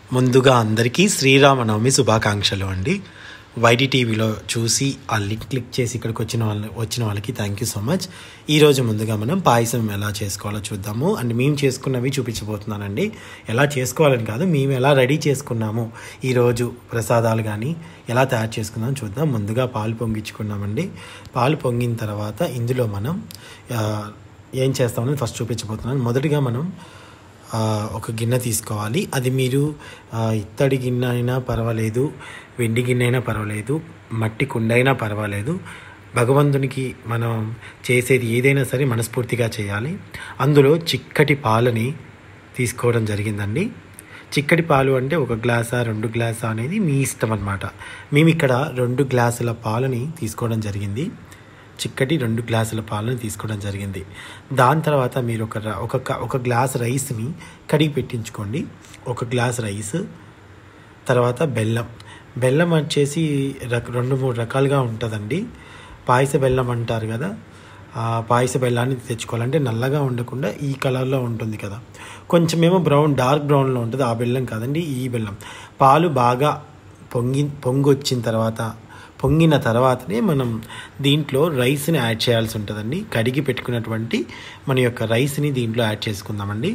ముందుగా అందరికీ శ్రీరామనవమి శుభాకాంక్షలు అండి వైడి టీవీలో చూసి ఆ లింక్ క్లిక్ చేసి ఇక్కడికి వచ్చిన వాళ్ళ వచ్చిన వాళ్ళకి థ్యాంక్ యూ సో మచ్ ఈరోజు ముందుగా మనం పాయసం ఎలా చేసుకోవాలో చూద్దాము అండ్ మేము చేసుకున్నవి చూపించబోతున్నానండి ఎలా చేసుకోవాలని కాదు మేము ఎలా రెడీ చేసుకున్నాము ఈరోజు ప్రసాదాలు కానీ ఎలా తయారు చేసుకుందాం చూద్దాం ముందుగా పాలు పొంగించుకున్నామండి పాలు పొంగిన తర్వాత ఇందులో మనం ఆ, ఏం చేస్తామని ఫస్ట్ చూపించబోతున్నాను మొదటిగా మనం ఆ, ఒక గిన్నె తీసుకోవాలి అది మీరు ఆ, ఇత్తడి గిన్నె అయినా పర్వాలేదు వెండి గిన్నె అయినా పర్వాలేదు మట్టి కుండ అయినా పర్వాలేదు భగవంతునికి మనం చేసేది ఏదైనా సరే మనస్ఫూర్తిగా చేయాలి అందులో చిక్కటి పాలని తీసుకోవడం జరిగిందండి చిక్కటి పాలు అంటే ఒక గ్లాసా రెండు గ్లాసా అనేది మీ ఇష్టం అనమాట మేము ఇక్కడ రెండు గ్లాసుల పాలని తీసుకోవడం జరిగింది చిక్కటి రెండు గ్లాసుల పాలను తీసుకోవడం జరిగింది దాని తర్వాత మీరు ఒక ర- ఒక క- ఒక గ్లాస్ రైస్ని కడిగి పెట్టించుకోండి ఒక గ్లాస్ రైస్ తర్వాత బెల్లం బెల్లం వచ్చేసి రక రెండు మూడు రకాలుగా ఉంటుందండి పాయస బెల్లం అంటారు కదా ఆ పాయస బెల్లాన్ని తెచ్చుకోవాలంటే నల్లగా ఉండకుండా ఈ కలర్లో ఉంటుంది కదా కొంచెమేమో బ్రౌన్ డార్క్ బ్రౌన్లో ఉంటుంది ఆ బెల్లం కాదండి ఈ బెల్లం పాలు బాగా పొంగి పొంగి వచ్చిన తర్వాత పొంగిన తర్వాతనే మనం దీంట్లో రైస్ని యాడ్ చేయాల్సి ఉంటుందండి కడిగి పెట్టుకున్నటువంటి మన యొక్క రైస్ని దీంట్లో యాడ్ చేసుకుందామండి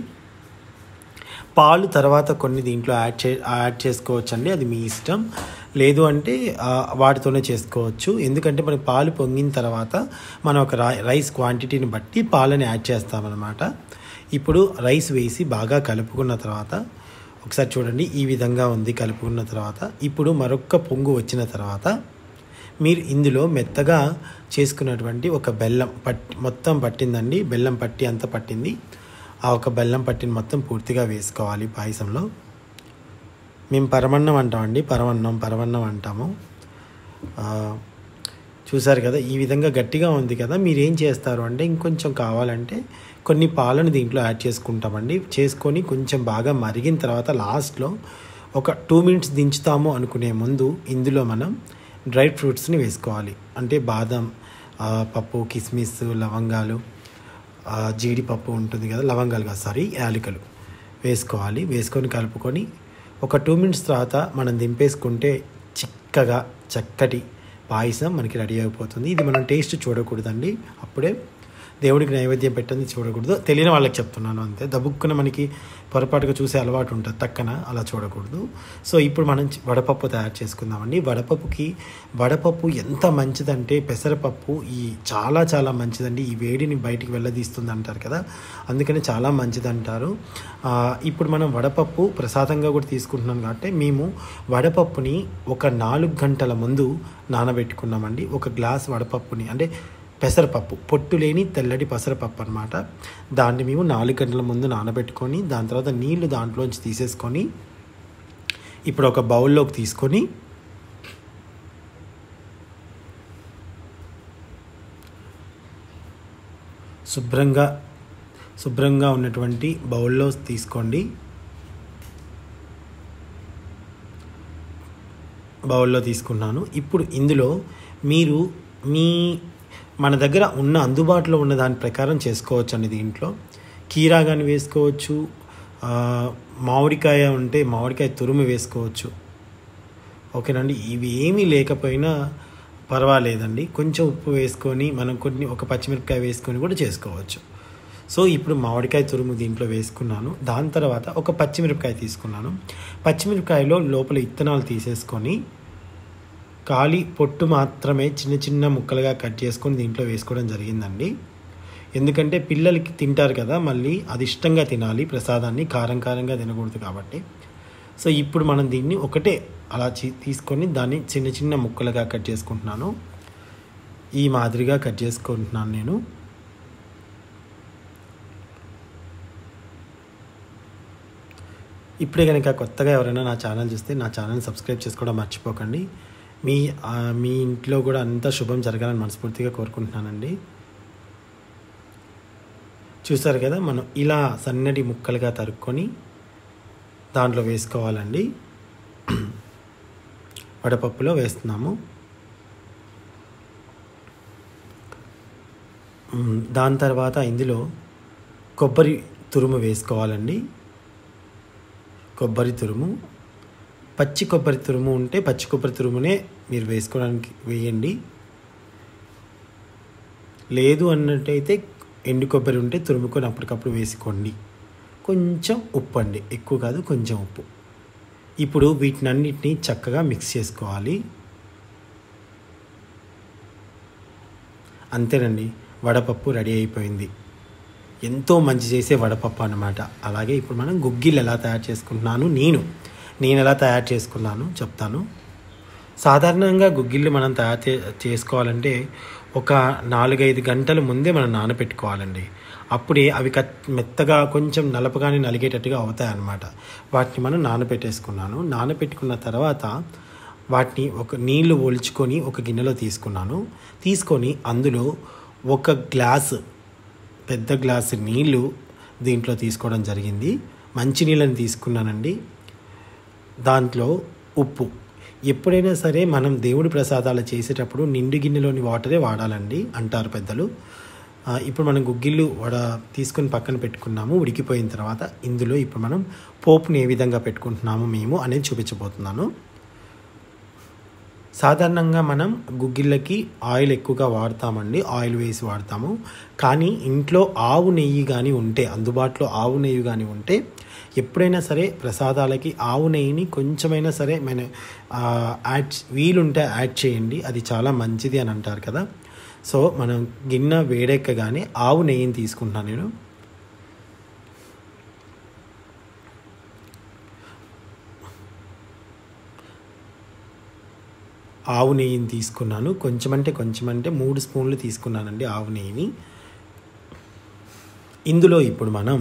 పాలు తర్వాత కొన్ని దీంట్లో యాడ్ చే యాడ్ చేసుకోవచ్చు అండి అది మీ ఇష్టం లేదు అంటే ఆ, వాటితోనే చేసుకోవచ్చు ఎందుకంటే మనకి పాలు పొంగిన తర్వాత మనం ఒక రా- రైస్ క్వాంటిటీని బట్టి పాలని యాడ్ చేస్తామన్నమాట ఇప్పుడు రైస్ వేసి బాగా కలుపుకున్న తర్వాత ఒకసారి చూడండి ఈ విధంగా ఉంది కలుపుకున్న తర్వాత ఇప్పుడు మరొక పొంగు వచ్చిన తర్వాత మీరు ఇందులో మెత్తగా చేసుకున్నటువంటి ఒక బెల్లం పట్టి మొత్తం పట్టిందండి బెల్లం పట్టి అంతా పట్టింది ఆ ఒక బెల్లం పట్టిని మొత్తం పూర్తిగా వేసుకోవాలి పాయసంలో మేము పరమన్నం అంటామండి పరమన్నం పరమన్నం అంటాము ఆ, చూసారు కదా ఈ విధంగా గట్టిగా ఉంది కదా మీరు ఏం చేస్తారు అంటే ఇంకొంచెం కావాలంటే కొన్ని పాలను దీంట్లో యాడ్ చేసుకుంటామండి చేసుకొని కొంచెం బాగా మరిగిన తర్వాత లాస్ట్లో ఒక టూ మినిట్స్ దించుతాము అనుకునే ముందు ఇందులో మనం డ్రై ఫ్రూట్స్ని వేసుకోవాలి అంటే బాదం ఆ, పప్పు కిస్మిస్ లవంగాలు ఆ, జీడిపప్పు ఉంటుంది కదా లవంగాలు కాదు సారీ యాలకులు వేసుకోవాలి వేసుకొని కలుపుకొని ఒక టూ మినిట్స్ తర్వాత మనం దింపేసుకుంటే చిక్కగా చక్కటి పాయసం మనకి రెడీ అయిపోతుంది ఇది మనం టేస్ట్ చూడకూడదండి అప్పుడే దేవుడికి నైవేద్యం పెట్టింది చూడకూడదు తెలియని వాళ్ళకి చెప్తున్నాను అంతే దబుక్కున మనకి పొరపాటుగా చూసే అలవాటు ఉంటుంది తక్కన అలా చూడకూడదు సో ఇప్పుడు మనం చి- వడపప్పు తయారు చేసుకుందామండి వడపప్పుకి వడపప్పు ఎంత మంచిదంటే పెసరపప్పు ఈ చాలా చాలా మంచిదండి ఈ వేడిని బయటికి వెళ్ళదీస్తుంది అంటారు కదా అందుకని చాలా మంచిది అంటారు ఆ, ఇప్పుడు మనం వడపప్పు ప్రసాదంగా కూడా తీసుకుంటున్నాం కాబట్టి మేము వడపప్పుని ఒక నాలుగు గంటల ముందు నానబెట్టుకున్నామండి ఒక గ్లాస్ వడపప్పుని అంటే పెసరపప్పు పొట్టు లేని తెల్లటి పెసరపప్పు అనమాట దాన్ని మేము నాలుగు గంటల ముందు నానబెట్టుకొని దాని తర్వాత నీళ్లు దాంట్లోంచి తీసేసుకొని ఇప్పుడు ఒక బౌల్లోకి తీసుకొని శుభ్రంగా శుభ్రంగా ఉన్నటువంటి బౌల్లో తీసుకోండి బౌల్లో తీసుకున్నాను ఇప్పుడు ఇందులో మీరు మీ మన దగ్గర ఉన్న అందుబాటులో ఉన్న దాని ప్రకారం చేసుకోవచ్చు అండి దీంట్లో కీరా కానీ వేసుకోవచ్చు ఆ, మామిడికాయ ఉంటే మామిడికాయ తురుము వేసుకోవచ్చు ఓకేనండి ఇవి ఏమీ లేకపోయినా పర్వాలేదండి కొంచెం ఉప్పు వేసుకొని మనం కొన్ని ఒక పచ్చిమిరపకాయ వేసుకొని కూడా చేసుకోవచ్చు సో ఇప్పుడు మామిడికాయ తురుము దీంట్లో వేసుకున్నాను దాని తర్వాత ఒక పచ్చిమిరపకాయ తీసుకున్నాను పచ్చిమిరపకాయలో లోపల ఇత్తనాలు తీసేసుకొని ఖాళీ పొట్టు మాత్రమే చిన్న చిన్న ముక్కలుగా కట్ చేసుకొని దీంట్లో వేసుకోవడం జరిగిందండి ఎందుకంటే పిల్లలకి తింటారు కదా మళ్ళీ అది ఇష్టంగా తినాలి ప్రసాదాన్ని కారం కారంగా తినకూడదు కాబట్టి సో ఇప్పుడు మనం దీన్ని ఒకటే అలా చి- తీసుకొని దాన్ని చిన్న చిన్న ముక్కలుగా కట్ చేసుకుంటున్నాను ఈ మాదిరిగా కట్ చేసుకుంటున్నాను నేను ఇప్పుడే కనుక కొత్తగా ఎవరైనా నా ఛానల్ చూస్తే నా ఛానల్ సబ్స్క్రైబ్ చేసుకోవడం మర్చిపోకండి మీ ఆ, మీ ఇంట్లో కూడా అంతా శుభం జరగాలని మనస్ఫూర్తిగా కోరుకుంటున్నానండి చూసారు కదా మనం ఇలా సన్నటి ముక్కలుగా తరుక్కొని దాంట్లో వేసుకోవాలండి వడపప్పులో వేస్తున్నాము మ్, దాని తర్వాత ఇందులో కొబ్బరి తురుము వేసుకోవాలండి కొబ్బరి తురుము పచ్చి కొబ్బరి తురుము ఉంటే పచ్చి కొబ్బరి తురుమునే మీరు వేసుకోవడానికి వేయండి లేదు అన్నట్టయితే ఎండు కొబ్బరి ఉంటే తురుముకొని అప్పటికప్పుడు వేసుకోండి కొంచెం ఉప్పు అండి ఎక్కువ కాదు కొంచెం ఉప్పు ఇప్పుడు వీటినన్నిటినీ చక్కగా మిక్స్ చేసుకోవాలి అంతేనండి వడపప్పు రెడీ అయిపోయింది ఎంతో మంచి చేసే వడపప్పు అన్నమాట అలాగే ఇప్పుడు మనం గుగ్గిళ్ళు ఎలా తయారు చేసుకుంటున్నాను నేను నేను ఎలా తయారు చేసుకున్నాను చెప్తాను సాధారణంగా గుగ్గిళ్ళు మనం తయారు చే చేసుకోవాలంటే ఒక నాలుగైదు గంటల ముందే మనం నానబెట్టుకోవాలండి అప్పుడే అవి కట్ మెత్తగా కొంచెం నలపగానే నలిగేటట్టుగా అవుతాయి అన్నమాట వాటిని మనం నానబెట్టేసుకున్నాను నానబెట్టుకున్న తర్వాత వాటిని ఒక నీళ్లు ఒలుచుకొని ఒక గిన్నెలో తీసుకున్నాను తీసుకొని అందులో ఒక గ్లాసు పెద్ద గ్లాసు నీళ్లు దీంట్లో తీసుకోవడం జరిగింది మంచి నీళ్ళని తీసుకున్నానండి దాంట్లో ఉప్పు ఎప్పుడైనా సరే మనం దేవుడి ప్రసాదాలు చేసేటప్పుడు నిండు గిన్నెలోని వాటరే వాడాలండి అంటారు పెద్దలు ఆ, ఇప్పుడు మనం గుగ్గిళ్ళు వడ తీసుకొని పక్కన పెట్టుకున్నాము ఉడికిపోయిన తర్వాత ఇందులో ఇప్పుడు మనం పోపుని ఏ విధంగా పెట్టుకుంటున్నాము మేము అనేది చూపించబోతున్నాను సాధారణంగా మనం గుగ్గిళ్ళకి ఆయిల్ ఎక్కువగా వాడతామండి ఆయిల్ వేసి వాడతాము కానీ ఇంట్లో ఆవు నెయ్యి కానీ ఉంటే అందుబాటులో ఆవు నెయ్యి కానీ ఉంటే ఎప్పుడైనా సరే ప్రసాదాలకి ఆవు నెయ్యిని కొంచెమైనా సరే మన ఆ, యాడ్ వీలుంటే యాడ్ చేయండి అది చాలా మంచిది అని అంటారు కదా సో మనం గిన్నె వేడెక్కగానే ఆవు నెయ్యిని తీసుకుంటున్నాను నేను ఆవు నెయ్యిని తీసుకున్నాను కొంచెం అంటే కొంచెం అంటే మూడు స్పూన్లు తీసుకున్నానండి ఆవు నెయ్యిని ఇందులో ఇప్పుడు మనం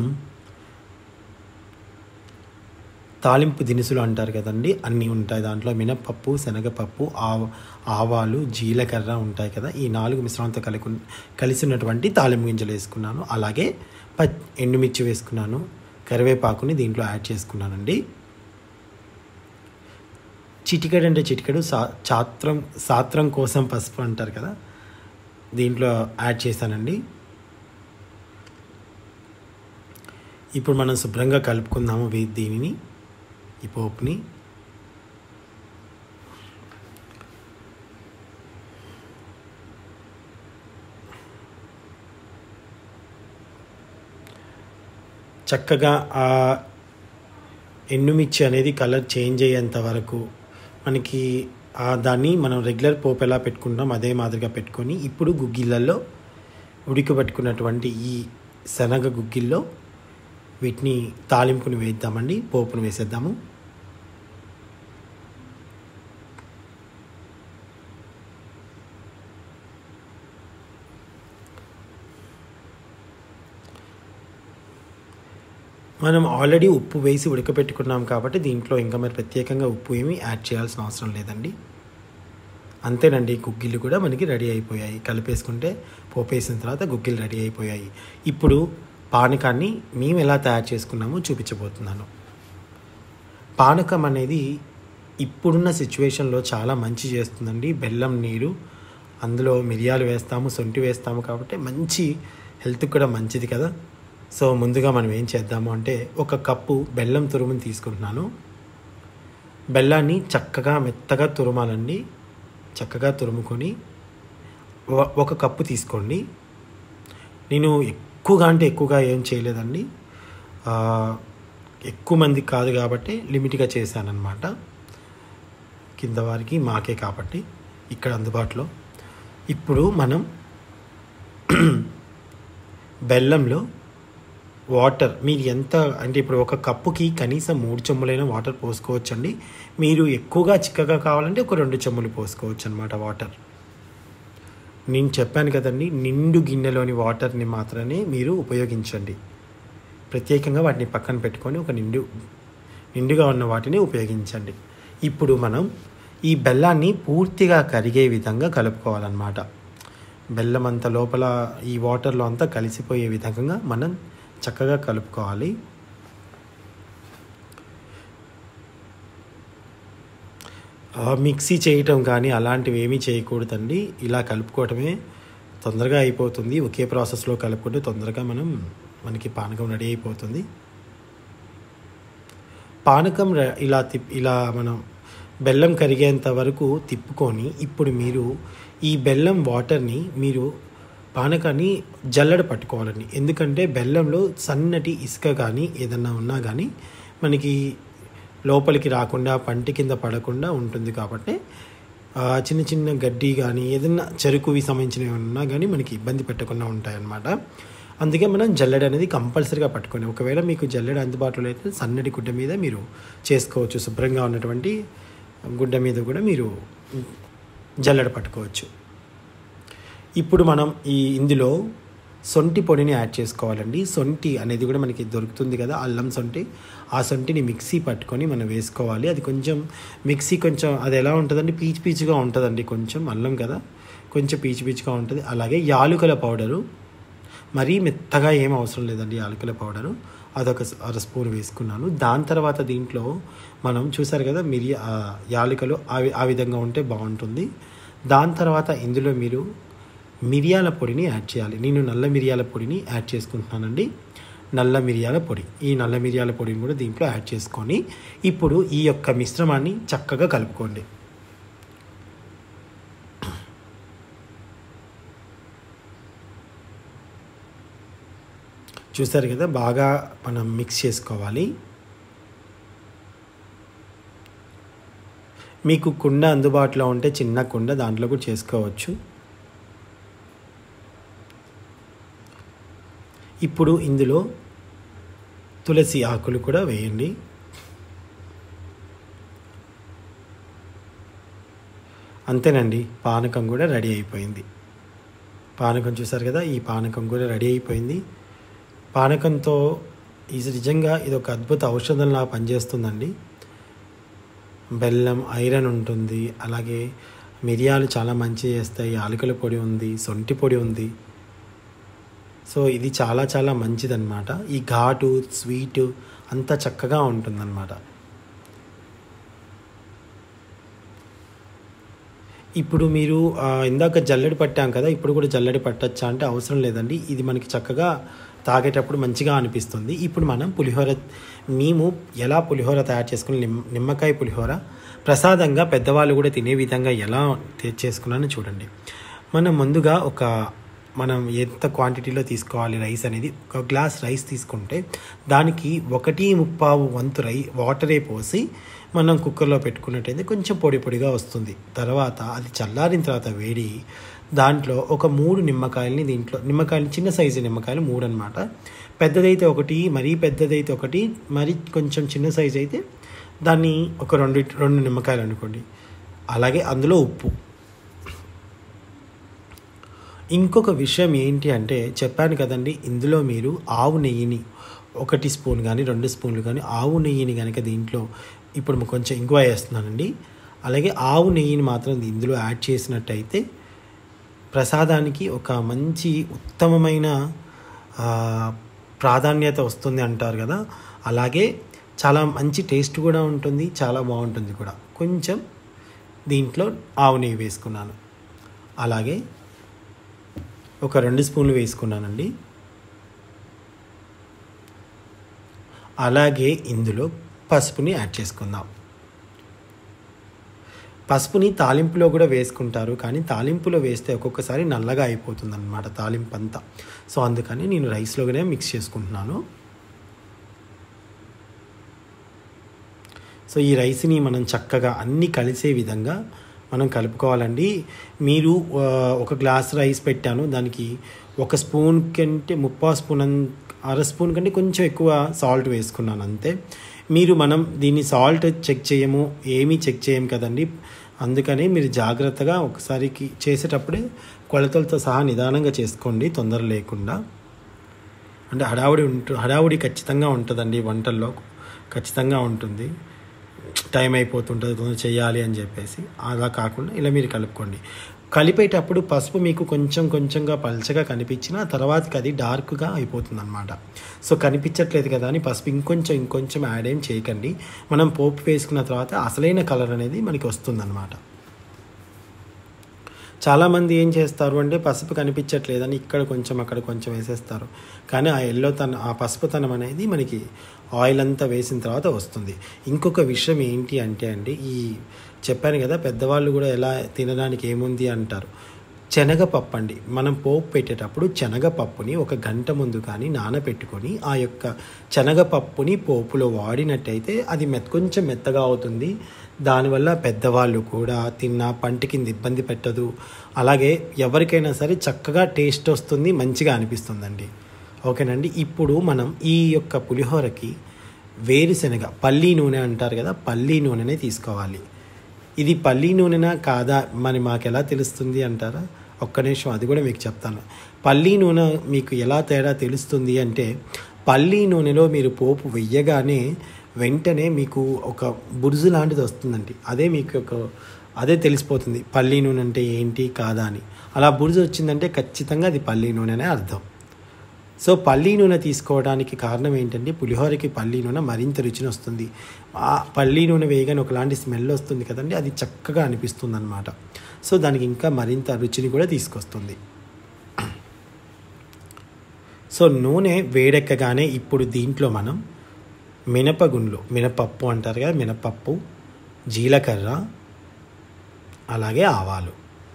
తాలింపు దినుసులు అంటారు కదండి అన్నీ ఉంటాయి దాంట్లో మినపప్పు శనగపప్పు ఆవ ఆవాలు జీలకర్ర ఉంటాయి కదా ఈ నాలుగు మిశ్రమంతో కలిసి కలిసినటువంటి తాలింపు గింజలు వేసుకున్నాను అలాగే ప ఎండుమిర్చి వేసుకున్నాను కరివేపాకుని దీంట్లో యాడ్ చేసుకున్నానండి చిటికెడు అంటే చిటికెడు సా చాత్రం సాత్రం కోసం పసుపు అంటారు కదా దీంట్లో యాడ్ చేశానండి ఇప్పుడు మనం శుభ్రంగా కలుపుకుందాము వీ- దీనిని ఈ పోపుని చక్కగా ఆ ఎండుమిర్చి అనేది కలర్ చేంజ్ అయ్యేంత వరకు మనకి ఆ దాన్ని మనం రెగ్యులర్ పోపు ఎలా పెట్టుకుంటాం అదే మాదిరిగా పెట్టుకొని ఇప్పుడు గుగ్గిళ్ళల్లో ఉడికబెట్టుకున్నటువంటి ఈ శనగ గుగ్గిల్లో వీటిని తాలింపుని వేద్దామండి పోపును వేసేద్దాము మనం ఆల్రెడీ ఉప్పు వేసి ఉడకపెట్టుకున్నాం కాబట్టి దీంట్లో ఇంకా మరి ప్రత్యేకంగా ఉప్పు ఏమీ యాడ్ చేయాల్సిన అవసరం లేదండి అంతేనండి గుగ్గిళ్ళు కూడా మనకి రెడీ అయిపోయాయి కలిపేసుకుంటే పోపు వేసిన తర్వాత గుగ్గిళ్ళు రెడీ అయిపోయాయి ఇప్పుడు పానకాన్ని మేము ఎలా తయారు చేసుకున్నామో చూపించబోతున్నాను పానకం అనేది ఇప్పుడున్న సిచ్యువేషన్లో చాలా మంచి చేస్తుందండి బెల్లం నీరు అందులో మిరియాలు వేస్తాము సొంటి వేస్తాము కాబట్టి మంచి హెల్త్కి కూడా మంచిది కదా సో ముందుగా మనం ఏం చేద్దాము అంటే ఒక కప్పు బెల్లం తురుముని తీసుకుంటున్నాను బెల్లాన్ని చక్కగా మెత్తగా తురుమాలండి చక్కగా తురుముకొని ఒ- ఒక కప్పు తీసుకోండి నేను ఎక్కువగా అంటే ఎక్కువగా ఏం చేయలేదండి ఆ, ఎక్కువ మంది కాదు కాబట్టి లిమిట్గా చేశానన్నమాట కింద వారికి మాకే కాబట్టి ఇక్కడ అందుబాటులో ఇప్పుడు మనం బెల్లంలో వాటర్ మీరు ఎంత అంటే ఇప్పుడు ఒక కప్పుకి కనీసం మూడు చెమ్ములైన వాటర్ పోసుకోవచ్చండి మీరు ఎక్కువగా చిక్కగా కావాలంటే ఒక రెండు చెమ్ములు పోసుకోవచ్చు అనమాట వాటర్ నేను చెప్పాను కదండి నిండు గిన్నెలోని వాటర్ని మాత్రమే మీరు ఉపయోగించండి ప్రత్యేకంగా వాటిని పక్కన పెట్టుకొని ఒక నిండు నిండుగా ఉన్న వాటిని ఉపయోగించండి ఇప్పుడు మనం ఈ బెల్లాన్ని పూర్తిగా కరిగే విధంగా కలుపుకోవాలన్నమాట బెల్లం అంతా లోపల ఈ వాటర్లో అంతా కలిసిపోయే విధంగా మనం చక్కగా కలుపుకోవాలి ఆ, మిక్సీ చేయటం కానీ అలాంటివి ఏమీ చేయకూడదండి ఇలా కలుపుకోవటమే తొందరగా అయిపోతుంది ఒకే ప్రాసెస్లో కలుపుకుంటే తొందరగా మనం మనకి పానకం రెడీ అయిపోతుంది పానకం ర- ఇలా తిప్ ఇలా మనం బెల్లం కరిగేంత వరకు తిప్పుకొని ఇప్పుడు మీరు ఈ బెల్లం వాటర్ని మీరు పానకాన్ని జల్లెడ పట్టుకోవాలండి ఎందుకంటే బెల్లంలో సన్నటి ఇసుక కానీ ఏదన్నా ఉన్నా కానీ మనకి లోపలికి రాకుండా పంటి కింద పడకుండా ఉంటుంది కాబట్టి ఆ, చిన్న చిన్న గడ్డి కానీ ఏదన్నా చెరుకువి సంబంధించినవి ఉన్నా కానీ మనకి ఇబ్బంది పెట్టకుండా ఉంటాయన్నమాట అందుకే మనం జల్లెడ అనేది కంపల్సరీగా పట్టుకోండి ఒకవేళ మీకు జల్లెడ అందుబాటులో అయితే సన్నటి గుడ్డ మీద మీరు చేసుకోవచ్చు శుభ్రంగా ఉన్నటువంటి గుడ్డ మీద కూడా మీరు జల్లెడ పట్టుకోవచ్చు ఇప్పుడు మనం ఈ ఇందులో సొంటి పొడిని యాడ్ చేసుకోవాలండి సొంటి అనేది కూడా మనకి దొరుకుతుంది కదా అల్లం సొంటి ఆ సొంటిని మిక్సీ పట్టుకొని మనం వేసుకోవాలి అది కొంచెం మిక్సీ కొంచెం అది ఎలా ఉంటుందండి పీచు పీచుగా ఉంటుందండి కొంచెం అల్లం కదా కొంచెం పీచు పీచుగా ఉంటుంది అలాగే యాలుకల పౌడరు మరీ మెత్తగా ఏం అవసరం లేదండి యాలకుల పౌడరు అదొక స- అర స్పూన్ వేసుకున్నాను దాని తర్వాత దీంట్లో మనం చూసారు కదా మిరి ఆ యాలకులు ఆ వి- ఆ విధంగా ఉంటే బాగుంటుంది దాని తర్వాత ఇందులో మీరు మిరియాల పొడిని యాడ్ చేయాలి నేను నల్ల మిరియాల పొడిని యాడ్ చేసుకుంటున్నానండి నల్ల మిరియాల పొడి ఈ నల్ల మిరియాల పొడిని కూడా దీంట్లో యాడ్ చేసుకొని ఇప్పుడు ఈ యొక్క మిశ్రమాన్ని చక్కగా కలుపుకోండి చూసారు కదా బాగా మనం మిక్స్ చేసుకోవాలి మీకు కుండ అందుబాటులో ఉంటే చిన్న కుండ దాంట్లో కూడా చేసుకోవచ్చు ఇప్పుడు ఇందులో తులసి ఆకులు కూడా వేయండి అంతేనండి పానకం కూడా రెడీ అయిపోయింది పానకం చూసారు కదా ఈ పానకం కూడా రెడీ అయిపోయింది పానకంతో ఇది నిజంగా ఇది ఒక అద్భుత ఔషధంలా పనిచేస్తుందండి బెల్లం ఐరన్ ఉంటుంది అలాగే మిరియాలు చాలా మంచి చేస్తాయి యాలకుల పొడి ఉంది సొంటి పొడి ఉంది సో ఇది చాలా చాలా మంచిదన్నమాట ఈ ఘాటు స్వీట్ అంతా చక్కగా ఉంటుందన్నమాట ఇప్పుడు మీరు ఆ, ఇందాక జల్లెడ పట్టాం కదా ఇప్పుడు కూడా జల్లెడ పట్టచ్చా అంటే అవసరం లేదండి ఇది మనకి చక్కగా తాగేటప్పుడు మంచిగా అనిపిస్తుంది ఇప్పుడు మనం పులిహోర మేము ఎలా పులిహోర తయారు చేసుకుని నిమ్ నిమ్మకాయ పులిహోర ప్రసాదంగా పెద్దవాళ్ళు కూడా తినే విధంగా ఎలా తే- చేసుకున్నానో చూడండి మనం ముందుగా ఒక మనం ఎంత క్వాంటిటీలో తీసుకోవాలి రైస్ అనేది ఒక గ్లాస్ రైస్ తీసుకుంటే దానికి ఒకటి ముప్పావు వంతు రై వాటరే పోసి మనం కుక్కర్లో పెట్టుకున్నట్టయితే కొంచెం పొడి పొడిగా వస్తుంది తర్వాత అది చల్లారిన తర్వాత వేడి దాంట్లో ఒక మూడు నిమ్మకాయలని దీంట్లో నిమ్మకాయలు చిన్న సైజు నిమ్మకాయలు మూడు అనమాట పెద్దదైతే ఒకటి మరీ పెద్దదైతే ఒకటి మరి కొంచెం చిన్న సైజు అయితే దాన్ని ఒక రెండు రెండు నిమ్మకాయలు అనుకోండి అలాగే అందులో ఉప్పు ఇంకొక విషయం ఏంటి అంటే చెప్పాను కదండి ఇందులో మీరు ఆవు నెయ్యిని ఒకటి స్పూన్ కానీ రెండు స్పూన్లు కానీ ఆవు నెయ్యిని కనుక దీంట్లో ఇప్పుడు కొంచెం ఇంగువ వేస్తున్నానండి అలాగే ఆవు నెయ్యిని మాత్రం ఇందులో యాడ్ చేసినట్టయితే ప్రసాదానికి ఒక మంచి ఉత్తమమైన ఆ, ప్రాధాన్యత వస్తుంది అంటారు కదా అలాగే చాలా మంచి టేస్ట్ కూడా ఉంటుంది చాలా బాగుంటుంది కూడా కొంచెం దీంట్లో ఆవు నెయ్యి వేసుకున్నాను అలాగే ఒక రెండు స్పూన్లు వేసుకున్నానండి అలాగే ఇందులో పసుపుని యాడ్ చేసుకుందాం పసుపుని తాలింపులో కూడా వేసుకుంటారు కానీ తాలింపులో వేస్తే ఒక్కొక్కసారి నల్లగా అయిపోతుంది అనమాట తాలింపు అంతా సో అందుకని నేను రైస్లోనే మిక్స్ చేసుకుంటున్నాను సో ఈ రైస్ని మనం చక్కగా అన్నీ కలిసే విధంగా మనం కలుపుకోవాలండి మీరు ఆ, ఒక గ్లాస్ రైస్ పెట్టాను దానికి ఒక స్పూన్ కంటే ముప్పా స్పూన్ అన్- అర స్పూన్ కంటే కొంచెం ఎక్కువ సాల్ట్ వేసుకున్నాను అంతే మీరు మనం దీన్ని సాల్ట్ చెక్ చేయము ఏమీ చెక్ చేయం కదండి అందుకని మీరు జాగ్రత్తగా ఒకసారికి చేసేటప్పుడే కొలతలతో సహా నిదానంగా చేసుకోండి తొందర లేకుండా అంటే హడావుడి ఉంటు హడావుడి ఖచ్చితంగా ఉంటుందండి వంటల్లో ఖచ్చితంగా ఉంటుంది టైం అయిపోతుంటుంది తొందర చేయాలి అని చెప్పేసి అలా కాకుండా ఇలా మీరు కలుపుకోండి కలిపేటప్పుడు పసుపు మీకు కొంచెం కొంచెంగా పల్చగా కనిపించిన తర్వాతకి అది డార్క్గా అయిపోతుంది అనమాట సో కనిపించట్లేదు కదా అని పసుపు ఇంకొంచెం ఇంకొంచెం యాడ్ ఏం చేయకండి మనం పోపు వేసుకున్న తర్వాత అసలైన కలర్ అనేది మనకి వస్తుందన్నమాట చాలామంది ఏం చేస్తారు అంటే పసుపు కనిపించట్లేదని ఇక్కడ కొంచెం అక్కడ కొంచెం వేసేస్తారు కానీ ఆ ఎల్లో తన ఆ పసుపుతనం అనేది మనకి ఆయిల్ అంతా వేసిన తర్వాత వస్తుంది ఇంకొక విషయం ఏంటి అంటే అండి ఈ చెప్పాను కదా పెద్దవాళ్ళు కూడా ఎలా తినడానికి ఏముంది అంటారు శనగపప్పు అండి మనం పోపు పెట్టేటప్పుడు శనగపప్పుని ఒక గంట ముందు కానీ నానబెట్టుకొని ఆ యొక్క శనగపప్పుని పోపులో వాడినట్టయితే అది మెత్త కొంచెం మెత్తగా అవుతుంది దానివల్ల పెద్దవాళ్ళు కూడా తిన్న పంటి కింద ఇబ్బంది పెట్టదు అలాగే ఎవరికైనా సరే చక్కగా టేస్ట్ వస్తుంది మంచిగా అనిపిస్తుందండి ఓకేనండి ఇప్పుడు మనం ఈ యొక్క పులిహోరకి వేరుశనగ పల్లీ నూనె అంటారు కదా పల్లీ నూనెనే తీసుకోవాలి ఇది పల్లీ నూనెనా కాదా మరి మాకు ఎలా తెలుస్తుంది అంటారా ఒక్క నిమిషం అది కూడా మీకు చెప్తాను పల్లీ నూనె మీకు ఎలా తేడా తెలుస్తుంది అంటే పల్లీ నూనెలో మీరు పోపు వెయ్యగానే వెంటనే మీకు ఒక బురుజు లాంటిది వస్తుందండి అదే మీకు ఒక అదే తెలిసిపోతుంది పల్లీ నూనె అంటే ఏంటి కాదా అని అలా బురుజు వచ్చిందంటే ఖచ్చితంగా అది పల్లీ నూనె అనే అర్థం సో పల్లీ నూనె తీసుకోవడానికి కారణం ఏంటంటే పులిహోరకి పల్లీ నూనె మరింత రుచిని వస్తుంది ఆ పల్లీ నూనె వేయగానే ఒకలాంటి స్మెల్ వస్తుంది కదండి అది చక్కగా అనిపిస్తుంది అనమాట సో దానికి ఇంకా మరింత రుచిని కూడా తీసుకొస్తుంది సో నూనె వేడెక్కగానే ఇప్పుడు దీంట్లో మనం మినపగుండ్లు మినపప్పు అంటారు కదా మినపప్పు జీలకర్ర అలాగే ఆవాలు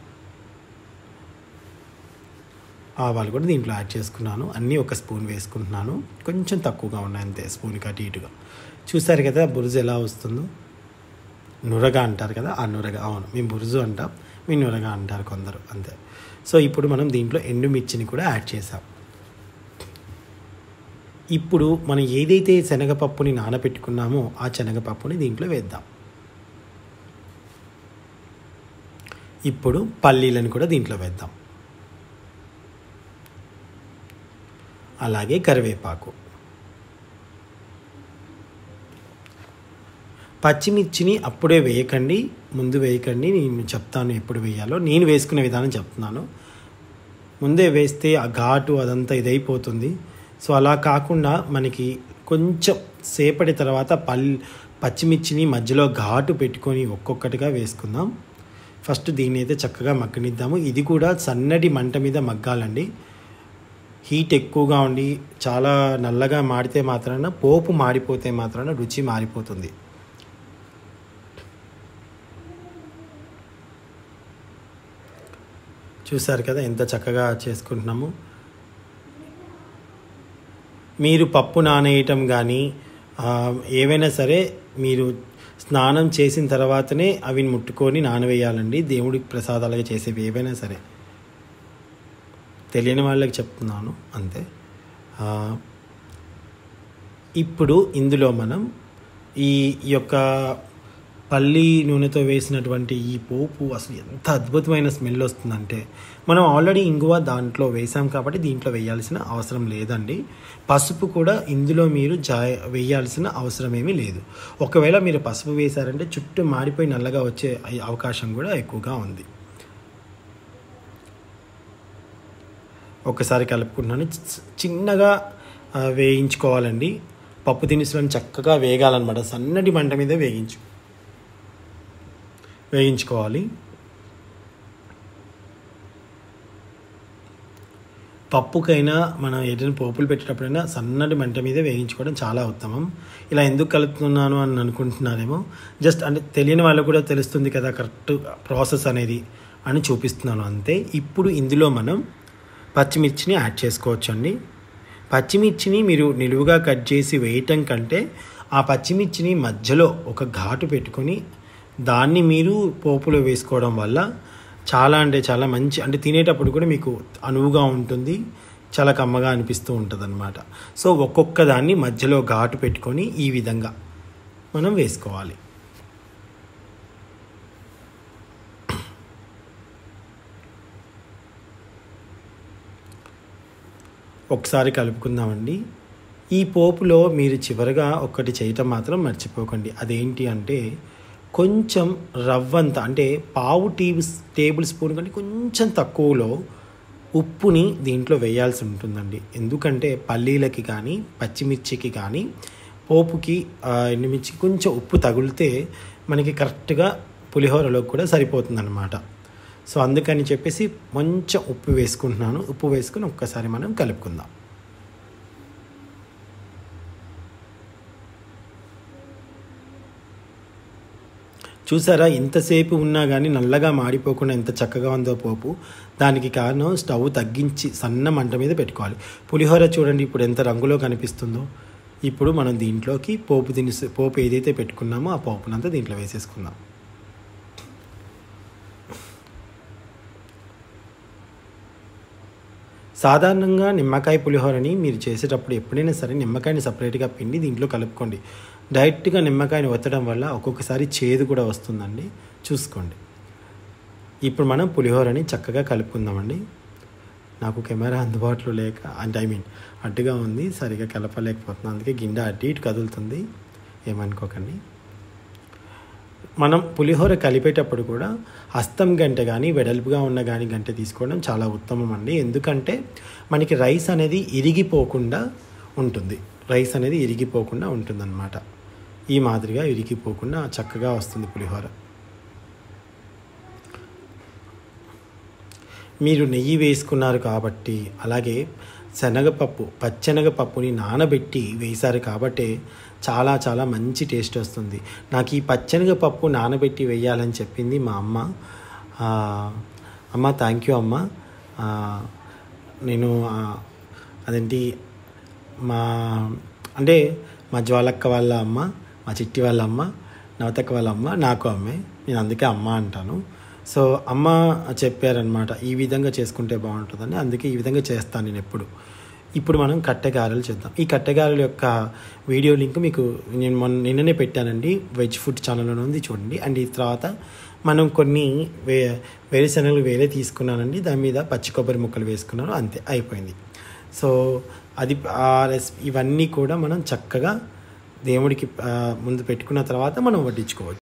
ఆవాలు కూడా దీంట్లో యాడ్ చేసుకున్నాను అన్నీ ఒక స్పూన్ వేసుకుంటున్నాను కొంచెం తక్కువగా ఉన్నాయి అంతే స్పూన్కి అటు ఇటుగా చూసారు కదా బురుజు ఎలా వస్తుందో నురగ అంటారు కదా ఆ నురగ అవును మేము బురుజు అంటాం మీ నురగ అంటారు కొందరు అంతే సో ఇప్పుడు మనం దీంట్లో ఎండుమిర్చిని కూడా యాడ్ చేసాం ఇప్పుడు మనం ఏదైతే శనగపప్పుని నానబెట్టుకున్నామో ఆ శనగపప్పుని దీంట్లో వేద్దాం ఇప్పుడు పల్లీలను కూడా దీంట్లో వేద్దాం అలాగే కరివేపాకు పచ్చిమిర్చిని అప్పుడే వేయకండి ముందు వేయకండి నేను చెప్తాను ఎప్పుడు వేయాలో నేను వేసుకునే విధానం చెప్తున్నాను ముందే వేస్తే ఆ ఘాటు అదంతా ఇదైపోతుంది సో అలా కాకుండా మనకి కొంచెం సేపటి తర్వాత పల్ పచ్చిమిర్చిని మధ్యలో ఘాటు పెట్టుకొని ఒక్కొక్కటిగా వేసుకుందాం ఫస్ట్ దీన్ని అయితే చక్కగా మగ్గనిద్దాము ఇది కూడా సన్నటి మంట మీద మగ్గాలండి హీట్ ఎక్కువగా ఉండి చాలా నల్లగా మాడితే మాత్రాన పోపు మాడిపోతే మాత్రాన రుచి మారిపోతుంది చూసారు కదా ఎంత చక్కగా చేసుకుంటున్నాము మీరు పప్పు నానేయటం కానీ ఏవైనా సరే మీరు స్నానం చేసిన తర్వాతనే అవి ముట్టుకొని నానవేయాలండి దేవుడికి ప్రసాదాలుగా చేసేవి ఏవైనా సరే తెలియని వాళ్ళకి చెప్తున్నాను అంతే ఆ, ఇప్పుడు ఇందులో మనం ఈ ఈ యొక్క పల్లి నూనెతో వేసినటువంటి ఈ పోపు అసలు ఎంత అద్భుతమైన స్మెల్ వస్తుందంటే మనం ఆల్రెడీ ఇంగువ దాంట్లో వేసాం కాబట్టి దీంట్లో వేయాల్సిన అవసరం లేదండి పసుపు కూడా ఇందులో మీరు జా వేయాల్సిన అవసరం ఏమీ లేదు ఒకవేళ మీరు పసుపు వేశారంటే చుట్టూ మాడిపోయి నల్లగా వచ్చే అవకాశం కూడా ఎక్కువగా ఉంది ఒకసారి కలుపుకుంటున్నాను చి- చిన్నగా ఆ, వేయించుకోవాలండి పప్పు దినుసులను చక్కగా వేగాలన్నమాట సన్నటి మంట మీద వేయించు వేయించుకోవాలి పప్పుకైనా మనం ఏదైనా పోపులు పెట్టేటప్పుడైనా సన్నటి మంట మీద వేయించుకోవడం చాలా ఉత్తమం ఇలా ఎందుకు కలుపుతున్నాను అని అనుకుంటున్నారేమో జస్ట్ అంటే తెలియని వాళ్ళకు కూడా తెలుస్తుంది కదా కరెక్ట్ ప్రాసెస్ అనేది అని చూపిస్తున్నాను అంతే ఇప్పుడు ఇందులో మనం పచ్చిమిర్చిని యాడ్ చేసుకోవచ్చండి పచ్చిమిర్చిని మీరు నిలువుగా కట్ చేసి వేయటం కంటే ఆ పచ్చిమిర్చిని మధ్యలో ఒక ఘాటు పెట్టుకొని దాన్ని మీరు పోపులో వేసుకోవడం వల్ల చాలా అంటే చాలా మంచి అంటే తినేటప్పుడు కూడా మీకు అనువుగా ఉంటుంది చాలా కమ్మగా అనిపిస్తూ ఉంటుంది అనమాట సో ఒక్కొక్క దాన్ని మధ్యలో ఘాటు పెట్టుకొని ఈ విధంగా మనం వేసుకోవాలి ఒకసారి కలుపుకుందామండి ఈ పోపులో మీరు చివరగా ఒక్కటి చేయటం మాత్రం మర్చిపోకండి అదేంటి అంటే కొంచెం రవ్వంత అంటే పావు టీ టేబుల్ స్పూన్ కంటే కొంచెం తక్కువలో ఉప్పుని దీంట్లో వేయాల్సి ఉంటుందండి ఎందుకంటే పల్లీలకి కానీ పచ్చిమిర్చికి కానీ పోపుకి ఆ, ఎండుమిర్చికి కొంచెం ఉప్పు తగిలితే మనకి కరెక్ట్గా పులిహోరలో కూడా సరిపోతుందన్నమాట సో అందుకని చెప్పేసి కొంచెం ఉప్పు వేసుకుంటున్నాను ఉప్పు వేసుకుని ఒక్కసారి మనం కలుపుకుందాం చూసారా ఇంతసేపు ఉన్నా కానీ నల్లగా మాడిపోకుండా ఎంత చక్కగా ఉందో పోపు దానికి కారణం స్టవ్ తగ్గించి సన్న మంట మీద పెట్టుకోవాలి పులిహోర చూడండి ఇప్పుడు ఎంత రంగులో కనిపిస్తుందో ఇప్పుడు మనం దీంట్లోకి పోపు దినుసు పోపు ఏదైతే పెట్టుకున్నామో ఆ పోపునంతా దీంట్లో వేసేసుకుందాం సాధారణంగా నిమ్మకాయ పులిహోరని మీరు చేసేటప్పుడు ఎప్పుడైనా సరే నిమ్మకాయని సపరేట్గా పిండి దీంట్లో కలుపుకోండి డైరెక్ట్గా నిమ్మకాయని ఒత్తడం వల్ల ఒక్కొక్కసారి చేదు కూడా వస్తుందండి చూసుకోండి ఇప్పుడు మనం పులిహోరని చక్కగా కలుపుకుందామండి నాకు కెమెరా అందుబాటులో లేక అంటే ఐ మీన్ అడ్డుగా ఉంది సరిగా కలపలేకపోతున్నాను అందుకే గిన్నె అటు ఇటు కదులుతుంది ఏమనుకోకండి మనం పులిహోర కలిపేటప్పుడు కూడా హస్తం గంట కానీ వెడల్పుగా ఉన్న కానీ గంట తీసుకోవడం చాలా ఉత్తమం అండి ఎందుకంటే మనకి రైస్ అనేది ఇరిగిపోకుండా ఉంటుంది రైస్ అనేది ఇరిగిపోకుండా ఉంటుందన్నమాట ఈ మాదిరిగా ఇరిగిపోకుండా చక్కగా వస్తుంది పులిహోర మీరు నెయ్యి వేసుకున్నారు కాబట్టి అలాగే శనగపప్పు పచ్చెనగపప్పుని నానబెట్టి వేశారు కాబట్టి చాలా చాలా మంచి టేస్ట్ వస్తుంది నాకు ఈ పచ్చెనగపప్పు నానబెట్టి వేయాలని చెప్పింది మా అమ్మ ఆ, అమ్మ థ్యాంక్ యూ అమ్మ ఆ, నేను ఆ, అదేంటి మా అంటే మా జ్వాలక్క వాళ్ళ అమ్మ మా చిట్టి వాళ్ళ అమ్మ నవతక్క వాళ్ళ అమ్మ నాకు అమ్మే నేను అందుకే అమ్మ అంటాను సో అమ్మ చెప్పారనమాట ఈ విధంగా చేసుకుంటే బాగుంటుందని అందుకే ఈ విధంగా చేస్తాను నేను ఎప్పుడు ఇప్పుడు మనం కట్టెగారెలు చేద్దాం ఈ కట్టెగారెల యొక్క వీడియో లింక్ మీకు నేను మొన్న నిన్ననే పెట్టానండి వెజ్ ఫుడ్ ఛానల్లో ఉంది చూడండి అండ్ ఈ తర్వాత మనం కొన్ని వే వేరుశనగలు వేరే తీసుకున్నానండి దాని మీద పచ్చి కొబ్బరి ముక్కలు వేసుకున్నాను అంతే అయిపోయింది సో అది ఆ రెసిపీ ఇవన్నీ కూడా మనం చక్కగా దేవుడికి ఆ, ముందు పెట్టుకున్న తర్వాత మనం వడ్డించుకోవచ్చు